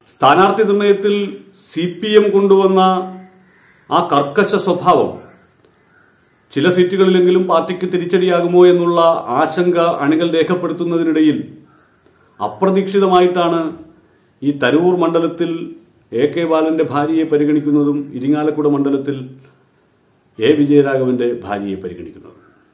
സ്ഥാനാർത്ഥി നിർണയത്തിൽ C P M കൊണ്ടുവന്ന ആ കർക്കശ സ്വഭാവം ചില സീറ്റുകളിലെങ്കിലും പാർട്ടിക്ക് തിരിച്ചടിയാകുമോ എന്നുള്ള ആശങ്ക അണികൾ രേഖപ്പെടുത്തുന്നതിനിടയിൽ അപ്രതീക്ഷിതമായിട്ടാണ് ഈ തരൂർ മണ്ഡലത്തിൽ എ കെ ബാലന്റെ ഭാര്യയെ പരിഗണിക്കുന്നതും ഇരിങ്ങാലക്കുട മണ്ഡലത്തിൽ എ വിജയരാഘവന്റെ ഭാര്യയെ പരിഗണിക്കുന്നതും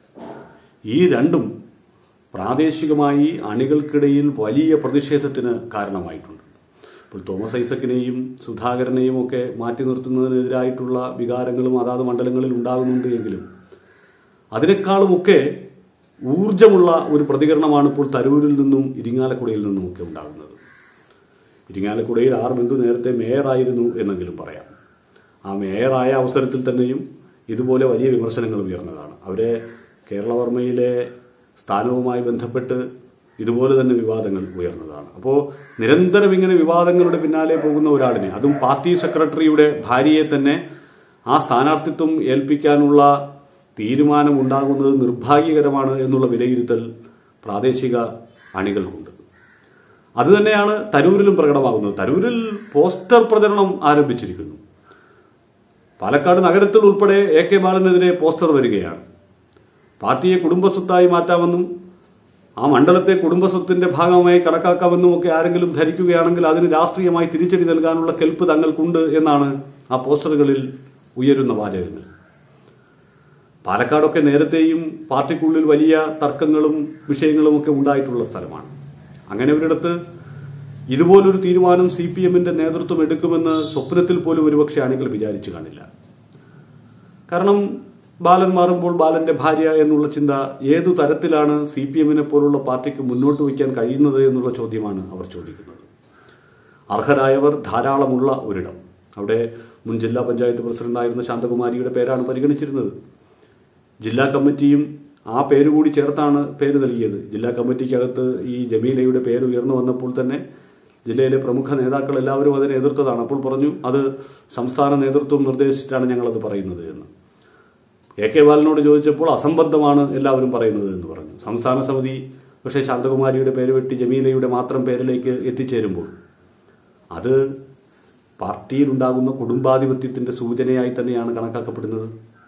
ഈ രണ്ടും പ്രാദേശികമായി അണികൾക്കിടയിൽ വലിയ പ്രതിഷേധത്തിന് കാരണമായിട്ടുണ്ട് ഇപ്പോൾ തോമസ് ഐസക്കിനെയും സുധാകരനെയും ഒക്കെ മാറ്റി നിർത്തുന്നതിനെതിരായിട്ടുള്ള വികാരങ്ങളും അതാത് മണ്ഡലങ്ങളിൽ ഉണ്ടാകുന്നുണ്ട് എങ്കിലും അതിനേക്കാളുമൊക്കെ ഊർജമുള്ള ഒരു പ്രതികരണമാണ് ഇപ്പോൾ തരൂരിൽ നിന്നും ഇരിങ്ങാലക്കുടയിൽ നിന്നും ഒക്കെ ഉണ്ടാകുന്നത് ഇരിങ്ങാലക്കുടയിൽ ആർ ബിന്ദു നേരത്തെ മേയറായിരുന്നു എന്നെങ്കിലും പറയാം ആ മേയറായ അവസരത്തിൽ തന്നെയും ഇതുപോലെ വലിയ വിമർശനങ്ങൾ ഉയർന്നതാണ് അവരെ കേരളവർമ്മയിലെ സ്ഥാനവുമായി ബന്ധപ്പെട്ട് ഇതുപോലെ തന്നെ വിവാദങ്ങൾ ഉയർന്നതാണ് അപ്പോൾ നിരന്തരം ഇങ്ങനെ വിവാദങ്ങളുടെ പിന്നാലെ പോകുന്ന ഒരാളിനെ അതും പാർട്ടി സെക്രട്ടറിയുടെ ഭാര്യയെ തന്നെ ആ സ്ഥാനാർത്ഥിത്വം ഏൽപ്പിക്കാനുള്ള തീരുമാനം ഉണ്ടാകുന്നത് നിർഭാഗ്യകരമാണ് എന്നുള്ള വിലയിരുത്തൽ പ്രാദേശിക അണികൾക്കുണ്ട് അതുതന്നെയാണ് തരൂരിലും പ്രകടമാകുന്നത് തരൂരിൽ പോസ്റ്റർ പ്രചരണം ആരംഭിച്ചിരിക്കുന്നു പാലക്കാട് നഗരത്തിൽ ഉൾപ്പെടെ എ കെ ബാലനെതിരെ പോസ്റ്റർ വരികയാണ് പാർട്ടിയെ കുടുംബസ്വത്തായി മാറ്റാമെന്നും ആ മണ്ഡലത്തെ കുടുംബസ്വത്തിന്റെ ഭാഗമായി കണക്കാക്കാമെന്നും ഒക്കെ ആരെങ്കിലും ധരിക്കുകയാണെങ്കിൽ അതിന് രാഷ്ട്രീയമായി തിരിച്ചടി നൽകാനുള്ള കെൽപ്പ് തങ്ങൾക്കുണ്ട് എന്നാണ് ആ പോസ്റ്ററുകളിൽ ഉയരുന്ന വാചകങ്ങൾ പാലക്കാടൊക്കെ നേരത്തെയും പാർട്ടിക്കുള്ളിൽ വലിയ തർക്കങ്ങളും വിഷയങ്ങളും ഒക്കെ ഉണ്ടായിട്ടുള്ള സ്ഥലമാണ് അങ്ങനെ ഒരിടത്ത് ഇതുപോലൊരു തീരുമാനം സി പി എമ്മിന്റെ നേതൃത്വം എടുക്കുമെന്ന് സ്വപ്നത്തിൽ പോലും ഒരുപക്ഷെ അണികൾ വിചാരിച്ചു കാണില്ല കാരണം ബാലൻ മാറുമ്പോൾ ബാലന്റെ ഭാര്യ എന്നുള്ള ചിന്ത ഏതു തരത്തിലാണ് സി പി എമ്മിനെ പോലുള്ള പാർട്ടിക്ക് മുന്നോട്ട് വയ്ക്കാൻ കഴിയുന്നത് എന്നുള്ള ചോദ്യമാണ് അവർ ചോദിക്കുന്നത് അർഹരായവർ ധാരാളമുള്ള ഒരിടം അവിടെ മുൻ ജില്ലാ പഞ്ചായത്ത് പ്രസിഡന്റായിരുന്ന ശാന്തകുമാരിയുടെ പേരാണ് പരിഗണിച്ചിരുന്നത് ജില്ലാ കമ്മിറ്റിയും ആ പേര് കൂടി ചേർത്താണ് പേര് നൽകിയത് ജില്ലാ കമ്മിറ്റിക്കകത്ത് ഈ ജമീലയുടെ പേര് ഉയർന്നു വന്നപ്പോൾ തന്നെ ജില്ലയിലെ പ്രമുഖ നേതാക്കൾ എല്ലാവരും അതിനെ എതിർത്തതാണ് അപ്പോൾ പറഞ്ഞു അത് സംസ്ഥാന നേതൃത്വം നിർദ്ദേശിച്ചിട്ടാണ് ഞങ്ങളത് പറയുന്നത് എന്ന് എ കെ ബാലനോട് ചോദിച്ചപ്പോൾ അസംബന്ധമാണ് എല്ലാവരും പറയുന്നത് എന്ന് പറഞ്ഞു സംസ്ഥാന സമിതി പക്ഷേ ശാന്തകുമാരിയുടെ പേര് വെട്ടി ജമീലയുടെ മാത്രം പേരിലേക്ക് എത്തിച്ചേരുമ്പോൾ അത് പാർട്ടിയിലുണ്ടാകുന്ന കുടുംബാധിപത്യത്തിന്റെ സൂചനയായി തന്നെയാണ് കണക്കാക്കപ്പെടുന്നത്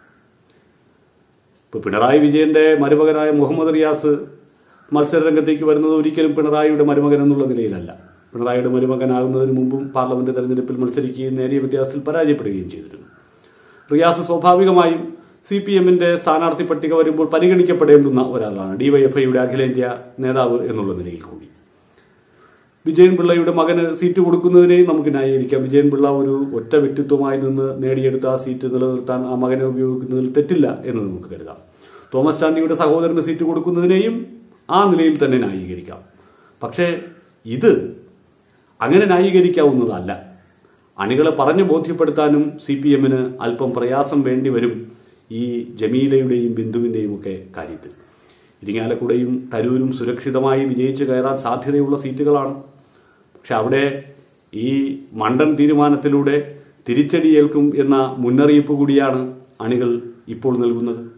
ഇപ്പൊ പിണറായി വിജയന്റെ മരുമകനായ മുഹമ്മദ് റിയാസ് മത്സരരംഗത്തേക്ക് വരുന്നത് ഒരിക്കലും പിണറായിയുടെ മരുമകൻ എന്നുള്ള നിലയിലല്ല പിണറായിയുടെ മരുമകനാകുന്നതിന് മുമ്പും പാർലമെന്റ് തെരഞ്ഞെടുപ്പിൽ മത്സരിക്കുകയും നേരിയ വ്യത്യാസത്തിൽ പരാജയപ്പെടുകയും ചെയ്തിരുന്നു റിയാസ് സ്വാഭാവികമായും സി പി എമ്മിന്റെ സ്ഥാനാർത്ഥി പട്ടിക വരുമ്പോൾ പരിഗണിക്കപ്പെടേണ്ടുന്ന ഒരാളാണ് ഡിവൈഎഫ്ഐയുടെ അഖിലേന്ത്യാ നേതാവ് എന്നുള്ള നിലയിൽ കൂടി വിജയൻ പിള്ളയുടെ മകന് സീറ്റ് കൊടുക്കുന്നതിനെയും നമുക്ക് ന്യായീകരിക്കാം വിജയൻ പിള്ള ഒരു ഒറ്റ വ്യക്തിത്വമായി നിന്ന് നേടിയെടുത്ത ആ സീറ്റ് നിലനിർത്താൻ ആ മകനെ ഉപയോഗിക്കുന്നതിൽ തെറ്റില്ല എന്ന് നമുക്ക് കരുതാം തോമസ് ചാണ്ടിയുടെ സഹോദരന് സീറ്റ് കൊടുക്കുന്നതിനെയും ആ നിലയിൽ തന്നെ ന്യായീകരിക്കാം പക്ഷേ ഇത് അങ്ങനെ ന്യായീകരിക്കാവുന്നതല്ല അണികളെ പറഞ്ഞു ബോധ്യപ്പെടുത്താനും സി പി എമ്മിന് അല്പം പ്രയാസം വേണ്ടി വരും ഈ ജമീലയുടെയും ബിന്ദുവിന്റെയും ഒക്കെ കാര്യത്തിൽ ഇരിങ്ങാലക്കുടയും തരൂരും സുരക്ഷിതമായി വിജയിച്ചു കയറാൻ സാധ്യതയുള്ള സീറ്റുകളാണ് പക്ഷെ അവിടെ ഈ മണ്ടൻ തീരുമാനത്തിലൂടെ തിരിച്ചടിയേൽക്കും എന്ന മുന്നറിയിപ്പ് കൂടിയാണ് അണികൾ ഇപ്പോൾ നൽകുന്നത്